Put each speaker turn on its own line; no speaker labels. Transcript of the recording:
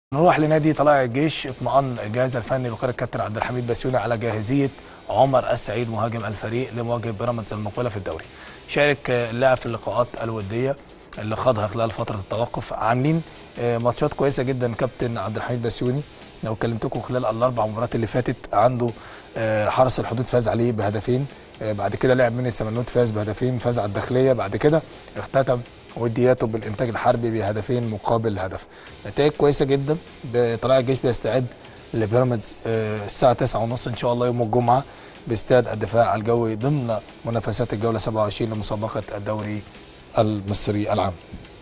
نروح لنادي طلائع الجيش اطمأن الجهاز الفني بقياده الكابتن عبد الحميد بسيوني على جاهزيه عمر السعيد مهاجم الفريق لمواجهه بيراميدز المقبله في الدوري. شارك اللاعب في اللقاءات الوديه اللي خاضها خلال فتره التوقف عاملين ماتشات كويسه جدا كابتن عبد الحميد بسيوني لو كلمتكم خلال الاربع مباريات اللي فاتت عنده حرس الحدود فاز عليه بهدفين بعد كده لعب من السمنوت فاز بهدفين فاز على الداخليه بعد كده اختتم ودياته بالانتاج الحربي بهدفين مقابل هدف نتائج كويسه جدا طلائع الجيش بيستعد لبيراميدز الساعه 9:30 ان شاء الله يوم الجمعه باستاد الدفاع الجوي ضمن منافسات الجوله 27 لمسابقه الدوري المصري العام